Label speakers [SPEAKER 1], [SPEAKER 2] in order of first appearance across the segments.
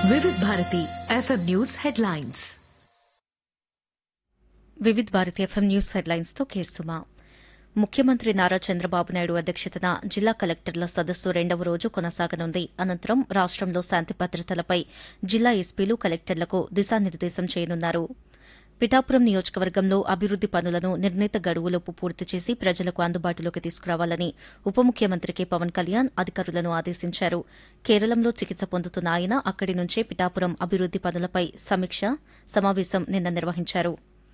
[SPEAKER 1] Vividh Bharati FM news headlines
[SPEAKER 2] Vividh Bharati FM news headlines తో కేసుమా ముఖ్యమంత్రి నారా చంద్రబాబు నాయుడు అధ్యక్షతన జిల్లా కలెక్టర్ల సదస్సు రెండవ రోజు కొనసాగనుంది అనంతరం రాష్టంలో శాంతి భద్రతలపై జిల్లా ఎస్పీలు కలెక్టర్లకు దిశానిర్దేశం చేయనున్నారు పిఠాపురం నియోజకవర్గంలో అభివృద్ది పనులను నిర్ణీత గడువులోపు పూర్తి చేసి ప్రజలకు అందుబాటులోకి తీసుకురావాలని ఉప ముఖ్యమంత్రి కె పవన్ కళ్యాణ్ అధికారులను ఆదేశించారు కేరళంలో చికిత్స పొందుతున్న ఆయన అక్కడి నుంచే పిఠాపురం అభివృద్ది పనులపై సమీక్ష సమావేశం నిన్న నిర్వహించారు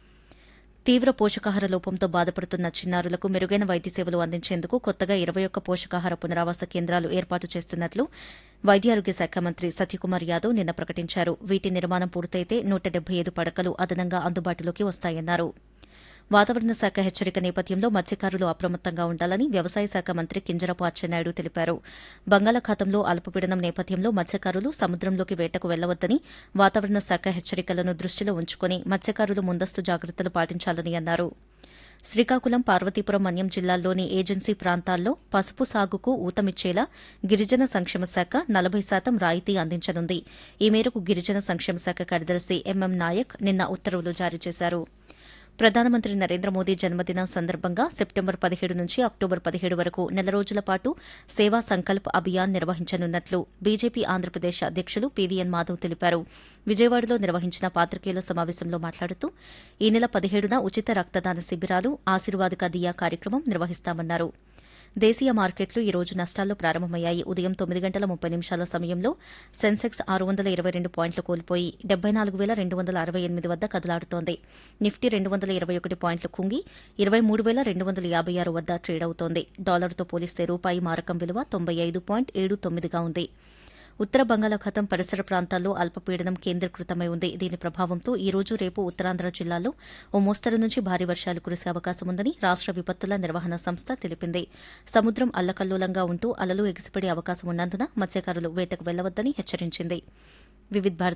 [SPEAKER 2] తీవ్ర పోషకాహార లోపంతో బాధపడుతున్న చిన్నారులకు మెరుగైన వైద్య సేవలు అందించేందుకు కొత్తగా ఇరవై ఒక్క పోషకాహార పునరావాస కేంద్రాలు ఏర్పాటు చేస్తున్నట్లు వైద్యారోగ్య శాఖ మంత్రి సత్యకుమార్ యాదవ్ నిన్న ప్రకటించారు వీటి నిర్మాణం పూర్తయితే నూట డెబ్బై ఐదు పడకలు అదనంగా అందుబాటులోకి వస్తాయన్నారు వాతావరణ శాఖ హెచ్చరిక నేపథ్యంలో మత్స్యకారులు అప్రమత్తంగా ఉండాలని వ్యవసాయ శాఖ మంత్రి కింజరపు అచ్చెన్నాయుడు తెలిపారు బంగాళాఖాతంలో అల్పపీడనం నేపథ్యంలో మత్స్యకారులు సముద్రంలోకి వేటకు వెళ్లవద్దని వాతావరణ శాఖ హెచ్చరికలను దృష్టిలో ఉంచుకుని మత్స్యకారులు ముందస్తు జాగ్రత్తలు పాటించాలని అన్నారు శ్రీకాకుళం పార్వతీపురం మన్యం జిల్లాల్లోని ఏజెన్సీ ప్రాంతాల్లో పసుపు సాగుకు ఊతమిచ్చేలా గిరిజన సంక్షేమ శాఖ నలభై శాతం రాయితీ అందించనుంది ఈ మేరకు గిరిజన సంక్షేమ శాఖ కార్యదర్శి ఎంఎం నాయక్ నిన్న ఉత్తర్వులు జారీ చేశారు ప్రధానమంత్రి నరేంద్ర మోదీ జన్మదినం సందర్భంగా సెప్టెంబర్ పదిహేడు నుంచి అక్టోబర్ పదిహేడు వరకు నెల రోజుల పాటు సేవా సంకల్ప్ అభియాన్ నిర్వహించనున్నట్లు బీజేపీ ఆంధ్రప్రదేశ్ అధ్యకులు పీవీఎన్ మాధవ్ తెలిపారు విజయవాడలో నిర్వహించిన పాత్రికేయుల సమావేశంలో మాట్లాడుతూ ఈ నెల పదిహేడున ఉచిత రక్తదాన శిబిరాలు ఆశీర్వాదక దియా కార్యక్రమం నిర్వహిస్తామన్నారు దేశీయ మార్కెట్లు ఈ రోజు నష్టాల్లో ప్రారంభమయ్యాయి ఉదయం తొమ్మిది గంటల ముప్పై నిమిషాల సమయంలో సెన్సెక్స్ ఆరు వందల ఇరవై రెండు పాయింట్లు కోల్పోయి డెబ్బై నాలుగు వేల రెండు వందల అరవై ఎనిమిది వద్ద కదలాడుతోంది నిఫ్టీ రెండు వందల ఇరవై ఒకటి పాయింట్లు కుంగి ఇరవై మూడు వేల రెండు వందల యాభై ఆరు వద్ద ట్రేడ్ అవుతోంది డాలర్తో పోలిస్తే రూపాయి మారకం విలువ తొంభై ఐదు పాయింట్ ఏడు తొమ్మిదిగా ఉంది ఉత్తర బంగాళాఖాతం పరిసర ప్రాంతాల్లో అల్పపీడనం కేంద్రీకృతమై ఉంది దీని ప్రభావంతో ఈ రోజు రేపు ఉత్తరాంధ్ర జిల్లాల్లో ఓ మోస్తరు నుంచి భారీ వర్షాలు కురిసే అవకాశం ఉందని రాష్ట విపత్తుల నిర్వహణ సంస్థ తెలిపింది సముద్రం అల్లకల్లోలంగా ఉంటూ అలలు ఎగిసిపడే అవకాశం ఉన్నందున మత్స్యకారులు వేటకు వెళ్లవద్దని హెచ్చరించింది వివిధ్ భారతి